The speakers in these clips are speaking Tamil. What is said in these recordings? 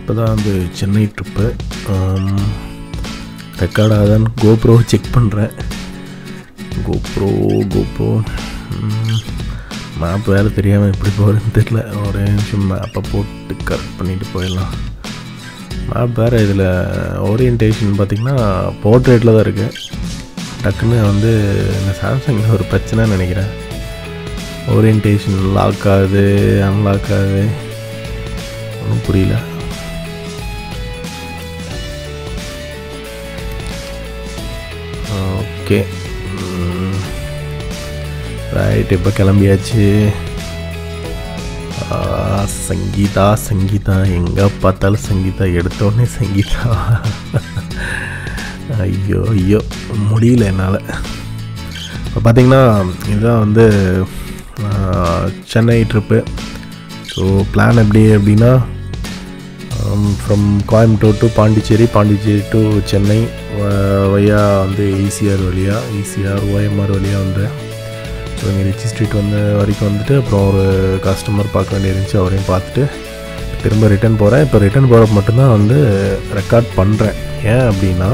இப்போ தான் வந்து சென்னை ட்ரிப்பு ரெக்கார்ட் ஆகுதான்னு கோப்ரோ செக் பண்ணுறேன் கோப்ரோ கோப்ரோ மேப் வேறு தெரியாமல் எப்படி போகிறதுன்னு தெரில ஒரே நிமிஷம் மேப்பை போட்டு கரெக்ட் பண்ணிட்டு போயிடலாம் மேப் வேறு இதில் ஓரியன்டேஷன் பார்த்திங்கன்னா போர்ட்ரேட்டில் தான் இருக்குது டக்குன்னு வந்து இந்த சாம்சங்கில் ஒரு பிரச்சனைன்னு நினைக்கிறேன் ஓரியன்டேஷன் லாக் ஆகுது அன்லாக் ஆகுது ஒன்றும் புரியல ஓகே ரைட் இப்போ கிளம்பியாச்சு ஆ, சங்கீதா சங்கீதா எங்கே பார்த்தாலும் சங்கீதா எடுத்தோடனே சங்கீதா ஐயோ ஐயோ முடியல என்னால் இப்போ பார்த்தீங்கன்னா இதுதான் வந்து ஆ, சென்னை ட்ரிப்பு ஸோ பிளான் எப்படி அப்படின்னா from Coimbatore to Pondicherry Pondicherry to Chennai வழியா வந்து ஈசிஆர் வழியாக ஈசிஆர் ஓஎம்ஆர் வழியாக வந்து ஸோ இங்கே ரிச்சி ஸ்ட்ரீட் வந்து வரைக்கும் வந்துட்டு அப்புறம் ஒரு கஸ்டமர் பார்க்க வேண்டிய இருந்துச்சு அவரையும் பார்த்துட்டு திரும்ப ரிட்டர்ன் போகிறேன் இப்போ ரிட்டர்ன் போகிறப்ப மட்டும்தான் வந்து ரெக்கார்ட் பண்ணுறேன் ஏன் அப்படின்னா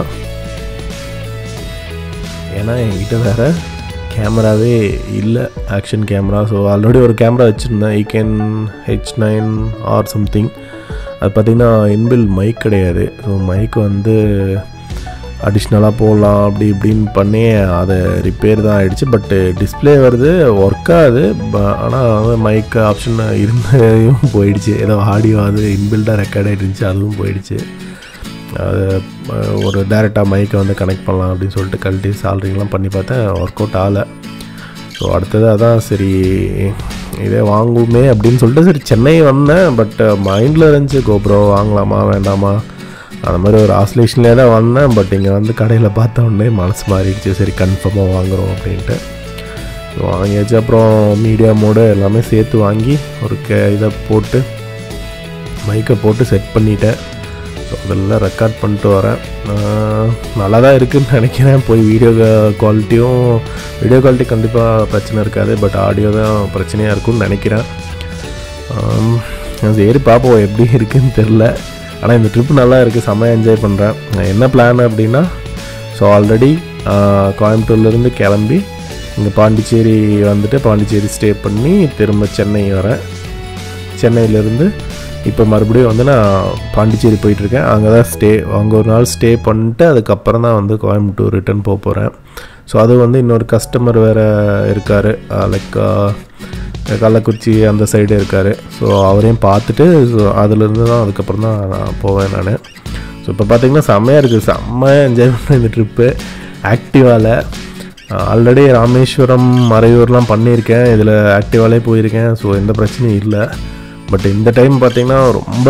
ஏன்னா என்கிட்ட வேறு கேமராவே இல்லை ஆக்ஷன் கேமரா ஸோ ஆல்ரெடி ஒரு கேமரா வச்சுருந்தேன் EKEN H nine R something அது பார்த்திங்கன்னா இன்பில் மைக் கிடையாது ஸோ மைக் வந்து அடிஷ்னலாக போடலாம் அப்படி இப்படின்னு பண்ணி அதை ரிப்பேர் தான் ஆகிடுச்சு பட்டு டிஸ்பிளே வருது ஒர்க் ஆகுது ஆனால் மைக் ஆப்ஷன் இருந்தையும் போயிடுச்சு ஏதோ ஆடியோ அது இன்பில்டாக ரெக்கார்ட் ஆகிட்டு அதுவும் போயிடுச்சு அது அஹ், ஒரு டேரெக்டாக மைக்கை வந்து கனெக்ட் பண்ணலாம் அப்படின்னு சொல்லிட்டு கழட்டி சால்ரிங்லாம் பண்ணி பார்த்தேன் ஒர்க் அவுட் ஆகலை ஸோ அடுத்தது அதான் சரி இதே வாங்குமே அப்படின்னு சொல்லிட்டு சரி சென்னை வந்தேன் பட் மைண்டில் இருந்துச்சு கோப்ரோ வாங்கலாமா வேண்டாமா அந்த மாதிரி ஒரு ஆஸ்லேஷன்லேயே தான் வந்தேன் பட் இங்கே வந்து கடையில் பார்த்த உடனே மனசு மாறிடுச்சு சரி கன்ஃபார்மாக வாங்குறோம் அப்படின்ட்டு ஸோ வாங்கியாச்சு அப்புறம் மீடியா மோடு எல்லாமே சேர்த்து வாங்கி ஒரு கே இதை போட்டு மைக்கை போட்டு செட் பண்ணிட்டேன் ஸோ அதெல்லாம் ரெக்கார்ட் பண்ணிட்டு வரேன் ஆஹ் நல்லா தான் இருக்குதுன்னு நினைக்கிறேன் போய் வீடியோ குவாலிட்டியும் வீடியோ குவாலிட்டி கண்டிப்பாக பிரச்சனை இருக்காது பட் ஆடியோ தான் பிரச்சனையாக இருக்கும்னு நினைக்கிறேன் ஆம், சரி பார்ப்போம் எப்படி இருக்குன்னு தெரில ஆனால் இந்த ட்ரிப் நல்லா இருக்குது செம்மையாக என்ஜாய் பண்ணுறேன் என்ன பிளான் அப்படின்னா ஸோ ஆல்ரெடி கோயம்புத்தூர்லேருந்து கிளம்பி இங்கே பாண்டிச்சேரி வந்துட்டு பாண்டிச்சேரி ஸ்டே பண்ணி திரும்ப சென்னை வரேன் சென்னையிலேருந்து இப்போ மறுபடியும் வந்து நான் பாண்டிச்சேரி போயிட்டுருக்கேன் அங்கே தான் ஸ்டே அங்கே ஒரு நாள் ஸ்டே பண்ணிட்டு அதுக்கப்புறம் தான் வந்து கோயம்புத்தூர் ரிட்டர்ன் போக போகிறேன் ஸோ அது வந்து இன்னொரு கஸ்டமர் வேறு இருக்கார் லைக் கள்ளக்குறிச்சி அந்த சைடு இருக்கார் ஸோ அவரையும் பார்த்துட்டு ஸோ அதுலேருந்து தான் அதுக்கப்புறம் தான் நான் போவேன் நான் ஸோ இப்போ பார்த்தீங்கன்னா செம்மையாக இருக்குது செம்மையாக என்ஜாய் பண்ணேன் இந்த ட்ரிப்பு ஆக்டிவாவில் ஆல்ரெடி ராமேஸ்வரம் மறையூர்லாம் பண்ணியிருக்கேன் இதில் ஆக்டிவாலே போயிருக்கேன் ஸோ எந்த பிரச்சனையும் இல்லை பட் இந்த டைம் பார்த்தீங்கன்னா ரொம்ப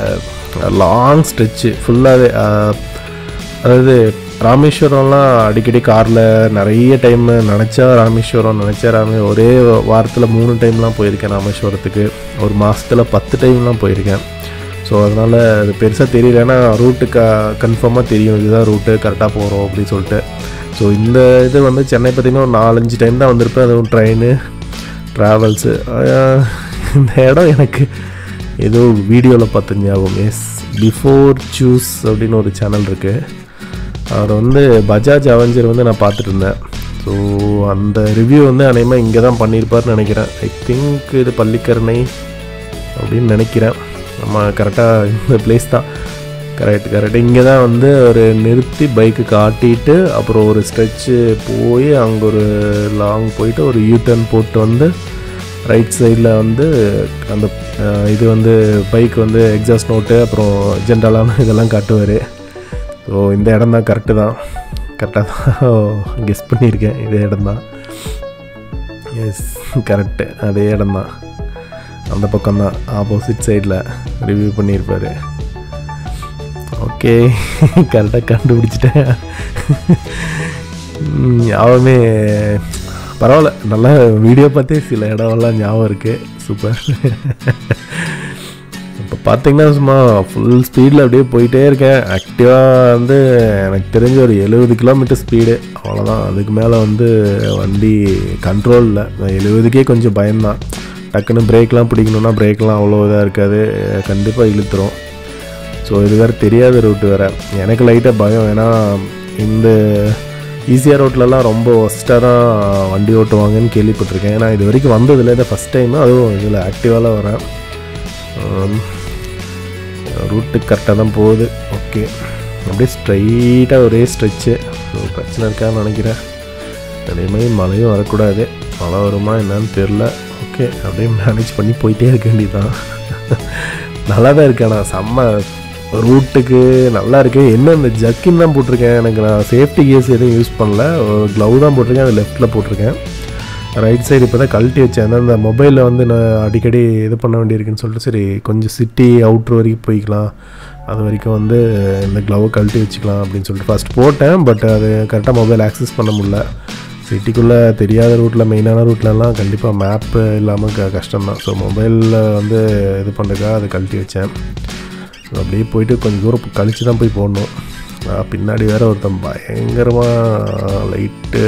லாங் ஸ்ட்ரெச்சு ஃபுல்லாகவே அதாவது ராமேஸ்வரம்லாம் அடிக்கடி காரில் நிறைய டைம் நினச்சா ராமேஸ்வரம் நினச்சா ராமே ஒரே வாரத்தில் மூணு டைம்லாம் போயிருக்கேன் ராமேஸ்வரத்துக்கு ஒரு மாதத்தில் பத்து டைம்லாம் போயிருக்கேன் ஸோ அதனால் அது பெருசாக தெரியல ஏன்னா ரூட்டு க கன்ஃபார்மாக தெரியும் இதுதான் ரூட்டு கரெக்டாக போகிறோம் அப்படின்னு சொல்லிட்டு ஸோ இந்த இது வந்து சென்னை பார்த்திங்கன்னா ஒரு நாலஞ்சு டைம் தான் வந்திருப்பேன் அதுவும் ட்ரெயின் ட்ராவல்ஸு இந்த இடம் எனக்கு ஏதோ வீடியோவில் பார்த்த ஞாபகம் எஸ் பிஃபோர் சூஸ் அப்படின்னு ஒரு சேனல் இருக்குது அவர் வந்து பஜாஜ் அவெஞ்சர் வந்து நான் பார்த்துட்டு இருந்தேன் ஸோ அந்த ரிவ்யூ வந்து அநேகமாக இங்கே தான் பண்ணியிருப்பார்னு நினைக்கிறேன் ஐ திங்க் இது பள்ளிக்கரணை அப்படின்னு நினைக்கிறேன் நம்ம கரெக்டாக இந்த பிளேஸ் தான் கரெக்ட் கரெக்ட் இங்கே தான் வந்து ஒரு நிறுத்தி பைக்கு காட்டிட்டு அப்புறம் ஒரு ஸ்ட்ரெச்சு போய் அங்கே ஒரு லாங் போயிட்டு ஒரு யூ டர்ன் போட்டு வந்து ரைட் சைடில் வந்து அந்த அஹ், இது வந்து பைக் வந்து எக்ஸாஸ்ட் நோட்டு அப்புறம் ஜென்ரலான இதெல்லாம் காட்டுவார் ஸோ இந்த இடம் தான் கரெக்டு தான் கரெக்டாக தான் கெஸ் பண்ணியிருக்கேன் இதே இடம் தான் எஸ் கரெக்டு அதே இடம் தான் அந்த பக்கம் தான் ஆப்போசிட் சைடில் ரிவ்யூ பண்ணியிருப்பார் ஓகே கரெக்டாக கண்டுபிடிச்சிட்டேன் ம், ஞாபகமே பரவாயில்ல நல்லா வீடியோ பார்த்தே சில இடம்லாம் ஞாபகம் இருக்குது சூப்பர் இப்போ பார்த்தீங்கன்னா சும்மா ஃபுல் ஸ்பீடில் அப்படியே போயிட்டே இருக்கேன் ஆக்டிவாக வந்து எனக்கு தெரிஞ்ச ஒரு எழுபது கிலோமீட்டர் ஸ்பீடு அவ்வளோதான் அதுக்கு மேலே வந்து வண்டி கண்ட்ரோல் இல்லை எழுபதுக்கே கொஞ்சம் பயம்தான் டக்குன்னு பிரேக்லாம் பிடிக்கணுன்னா பிரேக்லாம் அவ்வளோ இதாக இருக்காது கண்டிப்பாக இழுத்துரும் ஸோ இது வேறு தெரியாத ரூட்டு வேறு எனக்கு லைட்டாக பயம் ஏன்னா இந்த ஈஸியாக ரோட்லலாம் ரொம்ப ஒஸ்ட்டாக தான் வண்டி ஓட்டுவாங்கன்னு கேள்விப்பட்டிருக்கேன் ஏன்னா இது வரைக்கும் வந்ததில்லை இதை ஃபஸ்ட் டைம் அதுவும் இதில் ஆக்டிவாலாம் வரேன் ரூட்டு கரெக்டாக தான் போகுது ஓகே அப்படியே ஸ்ட்ரைட்டாக ஒரே ஸ்ட்ரெச்சு பிரச்சனை இருக்கான்னு நினைக்கிறேன் அதே மாதிரி மழையும் வரக்கூடாது மழை வருமா என்னன்னு தெரில ஓகே அப்படியே மேனேஜ் பண்ணி போயிட்டே இருக்க வேண்டியதுதான் நல்லா தான் இருக்கேன் நான் செம்ம ரூட்டுக்கு நல்லா இருக்கு என்ன இந்த ஜக்கின் தான் போட்டிருக்கேன் எனக்கு நான் சேஃப்டி கேஸ் எதுவும் யூஸ் பண்ணல ஒரு க்ளவு தான் போட்டிருக்கேன் அது லெஃப்ட்டில் போட்டிருக்கேன் ரைட் சைடு இப்போ தான் கழட்டி வச்சேன் ஏன்னா இந்த மொபைலில் வந்து நான் அடிக்கடி இது பண்ண வேண்டியிருக்குன்னு சொல்லிட்டு சரி கொஞ்சம் சிட்டி அவுட்ரு வரைக்கும் போய்க்கலாம் அது வரைக்கும் வந்து இந்த க்ளவை கழட்டி வச்சுக்கலாம் அப்படின்னு சொல்லிட்டு ஃபஸ்ட் போட்டேன் பட் அது கரெக்டாக மொபைல் ஆக்சஸ் பண்ண முடியல சிட்டிக்குள்ளே தெரியாத ரூட்டில் மெயினான ரூட்லலாம் கண்டிப்பாக மேப்பு இல்லாமல் க கஷ்டம்தான் ஸோ மொபைலில் வந்து இது பண்ணுறதுக்காக அதை கழட்டி வச்சேன் அப்படியே போயிட்டு கொஞ்சம் தூரம் கழித்து தான் போய் போடணும் ஆ, பின்னாடி வேற ஒருத்தன் பயங்கரமாக லைட்டு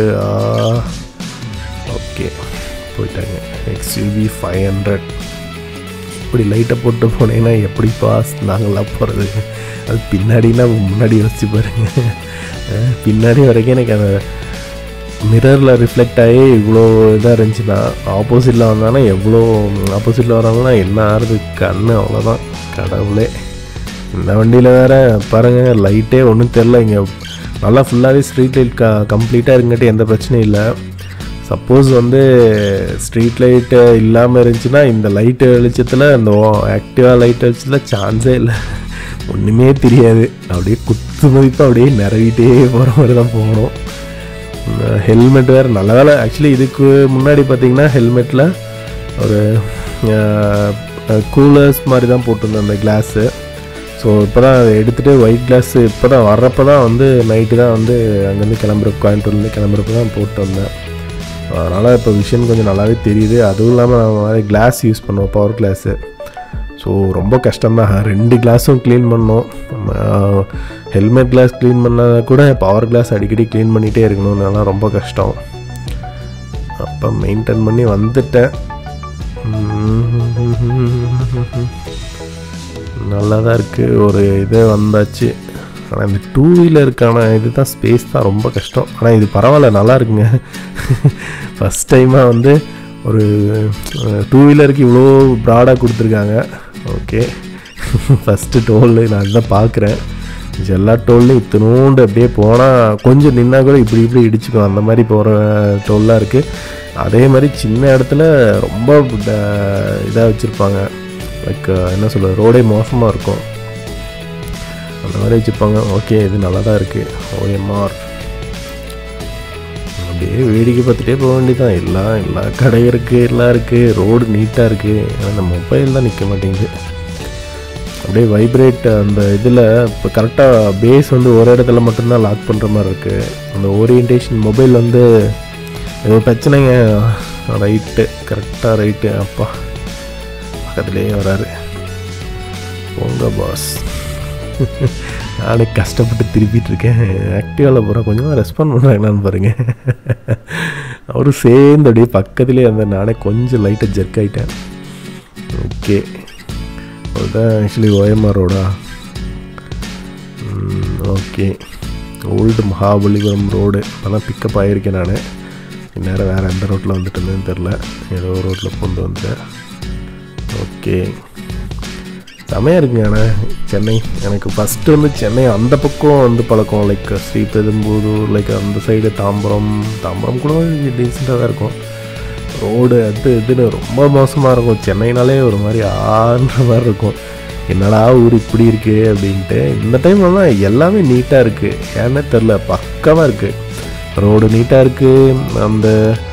ஓகே போயிட்டாங்க எக்ஸ்யூவி ஃபைவ் ஹண்ட்ரட் இப்படி லைட்டை போட்டு போனீங்கன்னா எப்படி பாஸ் நாங்களாம் போகிறது அது பின்னாடினா முன்னாடி யோசிச்சு பாருங்க அஹ் பின்னாடி வரைக்கும் எனக்கு அந்த மிரரில் ரிஃப்ளெக்ட் ஆகி இவ்வளோ இதாக இருந்துச்சுன்னா ஆப்போசிட்டில் வந்தானா எவ்வளோ ஆப்போசிட்டில் வராங்கன்னா என்ன ஆறுது கண்ணு அவ்வளோதான் கடவுளே இந்த வண்டியில் வேற பாருங்கள் லைட்டே ஒன்றும் தெரில இங்கே நல்லா ஃபுல்லாகவே ஸ்ட்ரீட் லைட் க கம்ப்ளீட்டாக இருங்காட்டி எந்த பிரச்சனையும் இல்லை சப்போஸ் வந்து ஸ்ட்ரீட் லைட்டு இல்லாமல் இருந்துச்சுன்னா இந்த லைட்டு வெளிச்சத்தில் இந்த ஆக்டிவாக லைட் வெளிச்சத்தில் சான்ஸே இல்லை ஒன்றுமே தெரியாது அப்படியே குத்து மதிப்பாக அப்படியே நிறவிட்டே போகிற மாதிரி தான் போகணும் ஹெல்மெட் வேறு நல்ல வேலை ஆக்சுவலி இதுக்கு முன்னாடி பார்த்தீங்கன்னா ஹெல்மெட்டில் ஒரு கூலர்ஸ் மாதிரி தான் போட்டிருந்தேன் அந்த கிளாஸு ஸோ இப்போ தான் அதை எடுத்துகிட்டு ஒயிட் கிளாஸ் இப்போ தான் வர்றப்போ தான் வந்து நைட்டு தான் வந்து அங்கேருந்து கிளம்புற கோயம்புத்தூர்லேருந்து கிளம்புறப்ப தான் போட்டு வந்தேன் அதனால் இப்போ விஷன் கொஞ்சம் நல்லாவே தெரியுது அதுவும் இல்லாமல் நம்ம மாதிரி கிளாஸ் யூஸ் பண்ணுவோம் பவர் கிளாஸு ஸோ ரொம்ப கஷ்டம்தான் ரெண்டு கிளாஸும் க்ளீன் பண்ணோம் ஹெல்மெட் கிளாஸ் க்ளீன் பண்ணால் கூட பவர் கிளாஸ் அடிக்கடி க்ளீன் பண்ணிகிட்டே இருக்கணும்னாலாம் ரொம்ப கஷ்டம் அப்போ மெயின்டைன் பண்ணி வந்துட்டேன் நல்லா தான் இருக்குது ஒரு இது வந்தாச்சு ஆனால் இந்த டூ வீலருக்கான இதுதான் ஸ்பேஸ் தான் ரொம்ப கஷ்டம் ஆனால் இது பரவாயில்ல நல்லா இருக்குங்க ஃபஸ்ட் டைமாக வந்து ஒரு டூ வீலருக்கு இவ்வளோ ப்ராடாக கொடுத்துருக்காங்க ஓகே ஃபஸ்ட்டு டோல் நான் அதுதான் பார்க்குறேன் எல்லா டோல்லையும் இத்தினோண்டு அப்படியே போனால் கொஞ்சம் நின்னா கூட இப்படி இப்படி இடிச்சுக்கும் அந்த மாதிரி போகிற டோல்லாம் இருக்குது அதே மாதிரி சின்ன இடத்துல ரொம்ப இதாக வச்சுருப்பாங்க லைக் என்ன சொல்கிறது ரோடே மோசமாக இருக்கும் அந்த மாதிரி வச்சுருப்பாங்க ஓகே இது நல்லா தான் இருக்குது ஓஎம்ஆர் அப்படியே வேடிக்கை பார்த்துட்டே போக வேண்டியதான் எல்லாம் எல்லா கடை இருக்குது எல்லாம் இருக்குது ரோடு நீட்டாக இருக்குது அந்த மொபைல் தான் நிற்க மாட்டேங்குது அப்படியே வைப்ரேட் அந்த இதில் இப்போ கரெக்டாக பேஸ் வந்து ஒரு இடத்துல மட்டும்தான் லாக் பண்ணுற மாதிரி இருக்குது அந்த ஓரியன்டேஷன் மொபைல் வந்து ஏதோ பிரச்சனைங்க ரைட்டு கரெக்டாக ரைட்டு அப்பா பக்கத்துலேயே வராரு போங்க பாஸ் நானே கஷ்டப்பட்டு திருப்பிட்டு இருக்கேன் ஆக்டிவாவில் போகிறேன் கொஞ்சமாக ரெஸ்பாண்ட் பண்ணுறாங்களான்னு பாருங்கள் அவரும் சேர்ந்து அப்படியே பக்கத்துலேயே அந்த நானே கொஞ்சம் லைட்டாக ஜெர்க் ஆகிட்டேன் ஓகே அதுதான் ஆக்சுவலி ஓஎம்ஆர் ரோடா ஓகே ஓல்டு மகாபலிபுரம் ரோடு அதெல்லாம் பிக்கப் ஆகியிருக்கேன் நான் இந்நேரம் வேறு எந்த ரோட்டில் வந்துட்டு இருந்தேன்னு தெரில ஏதோ ஒரு ரோட்டில் கொண்டு வந்தேன் ஓகே செமையாக இருக்குங்க ஆனால் சென்னை எனக்கு ஃபஸ்ட்டு வந்து சென்னை அந்த பக்கம் வந்து பழக்கம் லைக் ஸ்ரீபெரும்புதூர் லைக் அந்த சைடு தாம்பரம் தாம்பரம் கூட டீசெண்டாக தான் இருக்கும் ரோடு அது இதுன்னு ரொம்ப மோசமாக இருக்கும் சென்னைனாலே ஒரு மாதிரி ஆன்ற மாதிரி இருக்கும் என்னடா ஊர் இப்படி இருக்கு அப்படின்ட்டு இந்த டைம் ஆனால் எல்லாமே நீட்டாக இருக்குது ஏன்னே தெரில பக்கமாக இருக்குது ரோடு நீட்டாக இருக்குது அந்த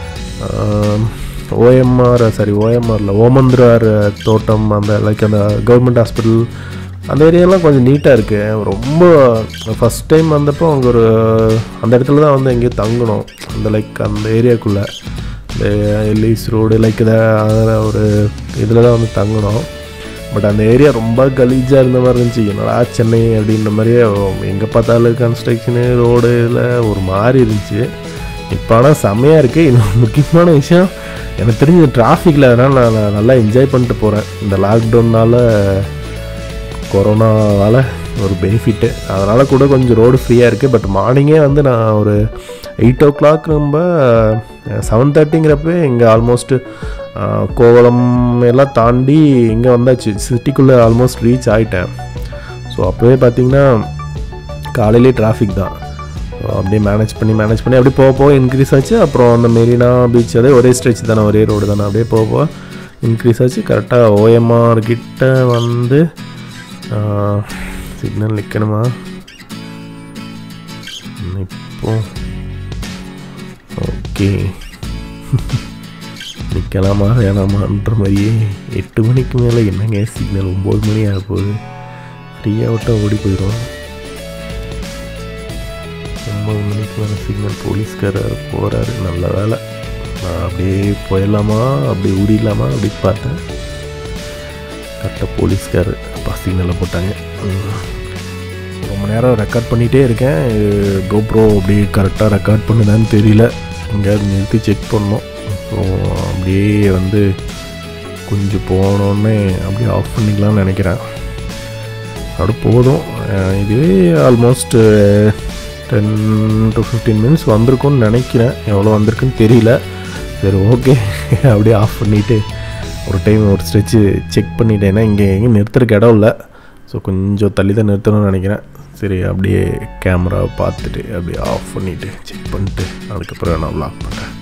ஓஎம்ஆர் சாரி ஓஎம்ஆரில் ஓமந்திரார் தோட்டம் அந்த லைக் அந்த கவர்மெண்ட் ஹாஸ்பிட்டல் அந்த ஏரியாலாம் கொஞ்சம் நீட்டாக இருக்குது ரொம்ப ஃபஸ்ட் டைம் வந்தப்போ அங்கே ஒரு அந்த இடத்துல தான் வந்து எங்கேயோ தங்கணும் அந்த லைக் அந்த ஏரியாக்குள்ளே இந்த எல்லிஸ் ரோடு லைக் இதை ஒரு இதில் தான் வந்து தங்கணும் பட் அந்த ஏரியா ரொம்ப கலீஜாக இருந்த மாதிரி இருந்துச்சு என்னடா சென்னை அப்படின்ற மாதிரியே எங்கே பார்த்தாலும் கன்ஸ்ட்ரக்ஷனு ரோடு இதில் ஒரு மாதிரி இருந்துச்சு இப்போ ஆனால் செம்மையாக இருக்குது இன்னொரு முக்கியமான விஷயம் எனக்கு தெரிஞ்ச டிராஃபிக்கில் அதனால் நான் நல்லா என்ஜாய் பண்ணிட்டு போகிறேன் இந்த லாக்டவுனால் கொரோனாவால் ஒரு பெனிஃபிட்டு அதனால் கூட கொஞ்சம் ரோடு ஃப்ரீயாக இருக்குது பட் மார்னிங்கே வந்து நான் ஒரு எயிட் ஓ கிளாக் ரொம்ப செவன் தேர்ட்டிங்கிறப்ப இங்கே ஆல்மோஸ்ட்டு கோவளம் எல்லாம் தாண்டி இங்கே வந்தாச்சு சிட்டிக்குள்ளே ஆல்மோஸ்ட் ரீச் ஆகிட்டேன் ஸோ அப்போவே பார்த்தீங்கன்னா காலையிலே டிராஃபிக் தான் So, அப்படியே மேனேஜ் பண்ணி மேனேஜ் பண்ணி அப்படியே போக போக இன்க்ரீஸ் ஆச்சு அப்புறம் அந்த மெரினா பீச் அதே ஒரே ஸ்ட்ரெச் தானே ஒரே ரோடு தானே அப்படியே போக போக இன்க்ரீஸ் ஆச்சு கரெக்டாக ஓஎம்ஆர் கிட்ட வந்து சிக்னல் நிற்கணுமா இப்போ ஓகே நிற்கலாமா வேணாமான்ற மாதிரியே எட்டு மணிக்கு மேலே என்னங்க சிக்னல் ஒம்பது மணி ஆக போகுது ஃப்ரீயாக விட்டால் ஓடி போயிடும் ஒம்பது மணிக்கு மேலே சிக்னல் போலீஸ்காரர் போகிறாரு நல்ல வேலை நான் அப்படியே போயிடலாமா அப்படியே ஊடிடலாமா அப்படி பார்த்தேன் கரெக்டாக போலீஸ்கார் அப்பா சிக்னலை போட்டாங்க ம். ரொம்ப நேரம் ரெக்கார்ட் பண்ணிகிட்டே இருக்கேன் கோப்ரோ அப்படி கரெக்டாக ரெக்கார்ட் பண்ணுதான்னு தெரியல எங்கேயாவது நிறுத்தி செக் பண்ணோம் ஸோ அப்படியே வந்து கொஞ்சம் போனோடனே அப்படியே ஆஃப் பண்ணிக்கலாம்னு நினைக்கிறேன் அப்படி போதும் அஹ் இதுவே almost ten to fifteen minutes வந்திருக்கும்னு நினைக்கிறேன் எவ்வளோ வந்திருக்குன்னு தெரியல சரி ஓகே அப்படியே ஆஃப் பண்ணிவிட்டு ஒரு டைம் ஒரு ஸ்ட்ரெச்சு செக் பண்ணிட்டேன் ஏன்னா இங்கே எங்கேயும் நிறுத்துறதுக்கு இடம் இல்லை ஸோ கொஞ்சம் தள்ளி தான் நிறுத்தணும்னு நினைக்கிறேன் சரி அப்படியே கேமராவை பார்த்துட்டு அப்படியே ஆஃப் பண்ணிவிட்டு செக் பண்ணிட்டு அதுக்கப்புறம் நான் வ்ளாக் பண்ணுறேன்